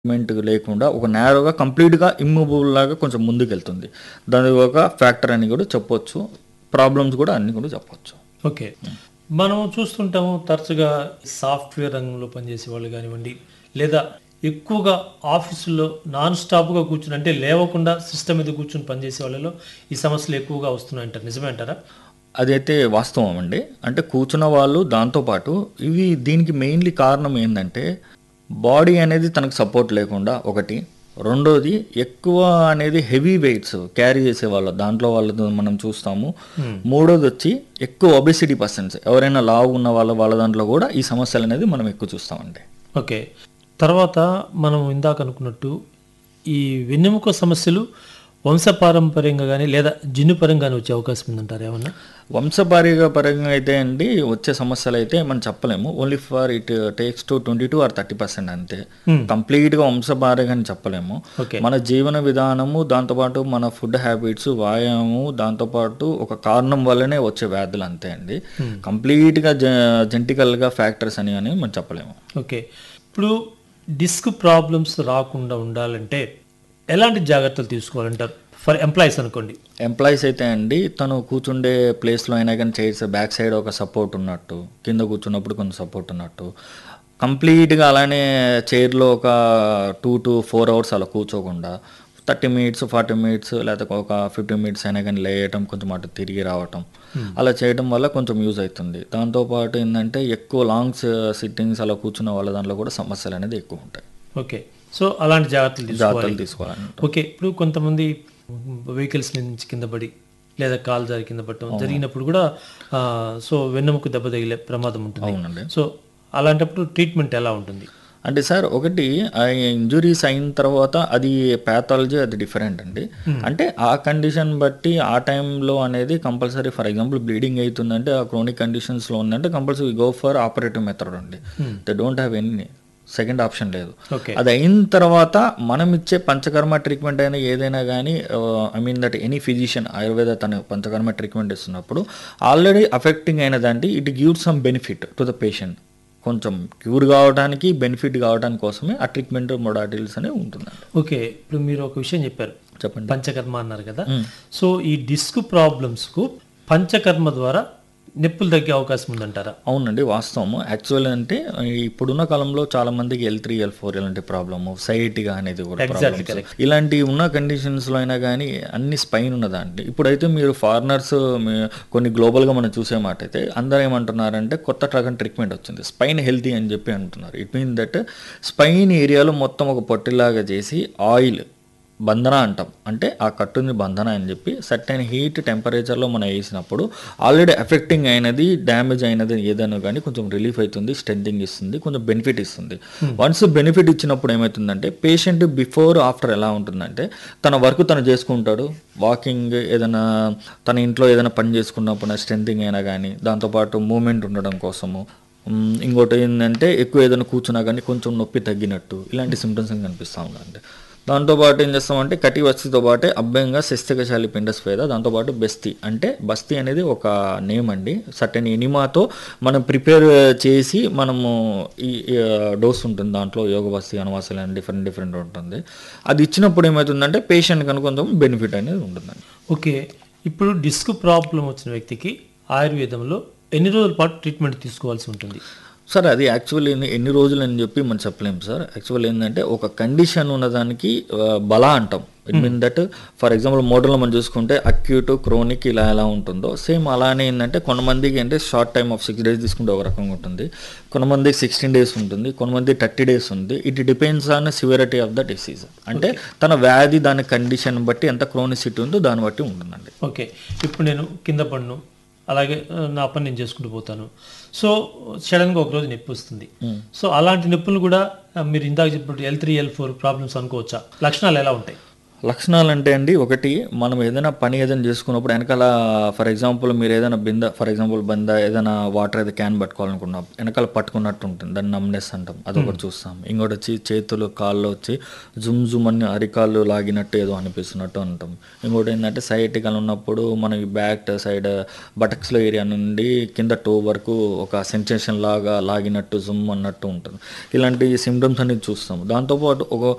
Meant లేకుండా ఒక నేరోగా కంప్లీట్‌గా ఇమ్మూవబుల్ లాగా కొంచెం ముందుకెళ్తుంది. దాని ఒక ఫ్యాక్టర్ అని కూడా చెప్పొచ్చు. ప్రాబ్లమ్స్ కూడా అన్నీ కూడా చెప్పొచ్చు. ఓకే. మనం చూస్తుంటాము తరచుగా సాఫ్ట్‌వేర్ రంగంలో పనిచేసే వాళ్ళు గానివ్వండి, లేదా ఎక్కువగా ఆఫీసుల్లో నాన్ స్టాప్‌గా కూర్చొని అంటే లేవకుండా సిస్టమ్ మీద కూర్చొని పనిచేసే వాళ్ళలో ఈ సమస్యలు ఎక్కువగా వస్తున్నాయంటారు. నిజమే అంటారా? అదైతే వాస్తవం అండి. అంటే కూర్చున్న వాళ్ళు దాంతో పాటు ఇవి దీనికి మెయిన్‌లీ కారణం ఏందంటే బాడీ అనేది తనకు సపోర్ట్ లేకుండా ఒకటి. రెండోది ఎక్కువ అనేది హెవీ వెయిట్స్ క్యారీ చేసేవాళ్ళు దాంట్లో వాళ్ళతో మనం చూస్తాము. హ్మ్. మూడోదొచ్చి ఎక్కువ ఒబెసిటీ పర్సన్స్ ఎవరైనా లావుగా ఉన్న వాళ్ళ వాళ్ళ దాంట్లో కూడా ఈ సమస్యలనేది మనం ఎక్కువ చూస్తామండి. ఓకే. తర్వాత మనం ఇందాక అనుకున్నట్టు ఈ వెన్నెముక సమస్యలు వంశపారంపర్యంగా గాని లేదా జన్యుపరంగా గాని వచ్చే అవకాశం ఉందంటారా ఏమన్నా? వంశపార్య పరంగా అయితే అండి వచ్చే సమస్యలైతే మనం చెప్పలేము. Only for it takes to 22 or 30% అంతే. హ్మ్. కంప్లీట్‌గా వంశపార్యంగా అని చెప్పలేము. ఓకే. మన జీవన విధానము, దాంతోపాటు మన ఫుడ్ హ్యాబిట్స్, వ్యాయామము, దాంతోపాటు ఒక కారణం వల్లనే వచ్చే వ్యాధులు అంతే అండి. హ్మ్. కంప్లీట్‌గా జ జెనెటికల్‌గా ఫ్యాక్టర్స్ అని అని మనం చెప్పలేము. ఓకే. ఇప్పుడు డిస్క్ ప్రాబ్లమ్స్ రాకుండా ఉండాలంటే ఎలాంటి జాగ్రత్తలు తీసుకోవాలంటారు? ఫర్ ఎంప్లాయీస్ అనుకోండి. ఎంప్లాయీస్ అయితే అండి తను కూర్చుండే ప్లేస్‌లో అయినా గానీ చైర్స్ బ్యాక్ సైడ్ ఒక సపోర్ట్ ఉన్నట్టు, కింద కూర్చున్నప్పుడు కొంచెం సపోర్ట్ ఉన్నట్టు, కంప్లీట్‌గా అలానే చైర్‌లో ఒక 2-4 అవర్స్ అలా కూర్చోకుండా 30 మినిట్స్, 40 మినిట్స్ లేకపోతే ఒక 15 మినిట్స్ అయినా గానీ లేయటం, కొంచెం అటు తిరిగి రావటం. హ్మ్. అలా చేయడం వల్ల కొంచెం యూజ్ అయితుంది. దాంతో పాటు ఏందంటే ఎక్కువ లాంగ్స్ సిట్టింగ్స్ అలా కూర్చున్న వాళ్ళ దాంట్లో కూడా సమస్యలనేది ఎక్కువ ఉంటాయి. ఓకే. సో అలాంటి జాగ్రత్తలు తీసుకోవాలి. జాగ్రత్తలు తీసుకోవాలంట. ఓకే. ఇప్పుడు కొంతమంది వెహికల్స్ నుంచి కింద పడి లేదా కాలు జారి కింద పడటం జరిగినప్పుడు కూడా ఆహ్, సో వెన్నెముక దెబ్బ తగిలే ప్రమాదం ఉంటుంది. అవునండి. సో అలాంటప్పుడు ట్రీట్మెంట్ ఎలా ఉంటుంది? అంటే సార్ ఒకటి ఆ ఇంజురీస్ అయిన తర్వాత అది పాథాలజీ అది డిఫరెంట్ అండి. హ్మ్. అంటే ఆ కండిషన్ బట్టి ఆ టైంలో అనేది కంపల్సరీ ఫర్ ఎగ్జాంపుల్ బ్లీడింగ్ అయితుందంటే ఆ క్రోనిక్ కండిషన్స్‌లో ఉందంటే compulsory go for operative method అండి. Hmm. They don't have any second option లేదు. ఓకే. అది అయిన తర్వాత మనం ఇచ్చే పంచకర్మ ట్రీట్మెంట్ అయినా ఏదైనా గానీ ah, I mean that any physician Ayurveda తను పంచకర్మ ట్రీట్మెంట్ ఇస్తున్నప్పుడు ఆల్రెడీ అఫెక్టింగ్ అయినదంటే it gives some benefit to the patient. కొంచెం క్యూర్ కావడానికి, బెనిఫిట్ కావడానికి కోసమే ఆ ట్రీట్మెంట్ మొడాలిటీస్ అనేవి ఉంటుందండి. ఓకే. ఇప్పుడు మీరు ఒక విషయం చెప్పారు. చెప్పండి. పంచకర్మ అన్నారు కదా! హ్మ్. సో ఈ డిస్క్ ప్రాబ్లమ్స్‌కు పంచకర్మ ద్వారా నొప్పులు తగ్గే అవకాశం ఉందంటారా? అవునండి. వాస్తవము. యాక్చువల్ అంటే ఇప్పుడున్న కాలంలో చాలా మందికి ఎల్3, ఎల్4 ఇలాంటి ప్రాబ్లము, సైటిగా అనేది కూడా ఎగ్జాక్ట్‌లీ ప్రాబ్లమ్స్. కరెక్ట్. ఇలాంటి ఉన్న కండిషన్స్‌లో అయినా గానీ అన్ని స్పైన్ ఉన్నదండి. ఇప్పుడైతే మీరు ఫారినర్స్ మీ కొన్ని గ్లోబల్‌గా మనం చూసే మాటైతే అందరూ ఏమంటున్నారంటే కొత్త రకం ట్రీట్మెంట్ వచ్చింది. స్పైన్ హెల్తీ అని చెప్పి అంటున్నారు. ఇట్ మీన్ దట్ స్పైన్ ఏరియాలో మొత్తం ఒక పొట్టిలాగా చేసి ఆయిల్ బంధన అంటాం. అంటే ఆ కట్టుని బంధన అని చెప్పి సర్టెన్ హీట్ టెంపరేచర్‌లో మనం ఏసినప్పుడు ఆల్రెడీ ఎఫెక్టింగ్ అయినది, డ్యామేజ్ అయినది ఏదైనా గానీ కొంచెం రిలీఫ్ అయితుంది, స్ట్రెంథెనింగ్ ఇస్తుంది, కొంచెం బెనిఫిట్ ఇస్తుంది. హ్మ్. వన్స్ బెనిఫిట్ ఇచ్చినప్పుడు ఏమైతుందంటే పేషెంట్ బిఫోర్, ఆఫ్టర్ ఎలా ఉంటుందంటే తన వర్క్ తను చేసుకుంటాడు. వాకింగ్ ఏదైనా తన ఇంట్లో ఏదైనా పని చేసుకున్నప్పుడు స్ట్రెంథింగ్ అయినా గానీ దాంతోపాటు మూవ్‌మెంట్ ఉండడం కోసము హ్మ్. ఇంకోటి ఏందంటే ఎక్కువ ఏదైనా కూర్చున్నా గానీ కొంచెం నొప్పి తగ్గినట్టు ఇలాంటి సింప్టమ్స్ కనిపిస్తా ఉందండి. దాంతో పాటు ఏం చేస్తామంటే కటివస్థితో పాటే అభ్యంగా శస్త్రకశాలి పిండస్వేద దాంతో పాటు బెస్తి అంటే బస్తి అనేది ఒక నేమ్ అండి. సర్టెన్ ఎనిమాతో మనం ప్రిపేర్ చేసి మనము ఈ ఆహ్, డోస్ ఉంటుంది దాంట్లో యోగ బస్తి, అనవాసలి అని డిఫరెంట్ డిఫరెంట్ ఉంటుంది. అది ఇచ్చినప్పుడు ఏమైతుందంటే పేషెంట్‌కి కనుక కొంచెం బెనిఫిట్ అనేది ఉంటుందండి. ఓకే. ఇప్పుడు డిస్క్ ప్రాబ్లమ్ వచ్చిన వ్యక్తికి ఆయుర్వేదంలో ఎన్ని రోజుల పాటు ట్రీట్మెంట్ తీసుకోవాల్సి ఉంటుంది? సార్ అది యాక్చువల్లీ ఎన్ని ఎన్ని రోజులు అని చెప్పి మనం చెప్పలేము సార్. యాక్చువల్ ఏందంటే ఒక కండిషన్ ఉన్నదానికి ఆహ్, బల అంటాం. ఇట్ హ్మ్. మీన్ దట్ ఫర్ ఎగ్జాంపుల్ మోడల్‌లో మనం చూసుకుంటే అక్యూట్, క్రోనిక్ ఇలా ఎలా ఉంటుందో సేమ్ అలానే ఏందంటే కొంతమందికి అంటే షార్ట్ టైమ్ ఆఫ్ 6 డేస్ తీసుకుంటే ఒక రకంగా ఉంటుంది. కొంతమందికి 16 డేస్ ఉంటుంది. కొంతమంది 30 డేస్ ఉంది. It depends on severity of the disease. అంటే ఓకే. తన వ్యాధి దాని కండిషన్ బట్టి ఎంత క్రోనిసిటీ ఉందో దాన్ని బట్టి ఉంటుందండి. ఓకే. ఇప్పుడు నేను కింద పడను. అలాగే ఆహ్, నా పని నేను చేసుకుంటూ పోతాను. సో సడెన్‌గా ఒకరోజు నొప్పి వస్తుంది. హ్మ్. సో అలాంటి నొప్పులు కూడా ఆహ్, మీరు ఇందాక చెప్పినట్టు ఎల్3, ఎల్4 ప్రాబ్లమ్స్ అనుకోవచ్చా? లక్షణాలు ఎలా ఉంటాయి? లక్షణాలంటే అండి ఒకటి మనం ఏదైనా పని ఏదైనా చేసుకున్నప్పుడు వెనకాల ఫర్ ఎగ్జాంపుల్ మీరు ఏదైనా బిందె ఫర్ ఎగ్జాంపుల్ బంద ఏదైనా వాటర్ అయితే క్యాన్ పట్టుకోవాలనుకున్నా వెనకాల పట్టుకున్నట్టు ఉంటుంది. దాన్ని నమ్నెస్ అంటాం. అదొకటి హ్మ్. చూస్తాం. ఇంకోటి వచ్చి చేతులు, కాళ్ళు వచ్చి జుమ్ జుమ్ అని అరికాళ్ళు లాగినట్టు ఏదో అనిపిస్తున్నట్టు అంటాం. ఇంకోటి ఏందంటే సైటికల్ ఉన్నప్పుడు మనకి బ్యాక్ సైడ్ బటక్స్‌లో ఏరియా నుండి కింద టో వరకు ఒక సెన్సేషన్ లాగా లాగినట్టు జుమ్ అన్నట్టు ఉంటుంది. ఇలాంటి సింప్టమ్స్ అనేది చూస్తాం. దాంతో పాటు ఒక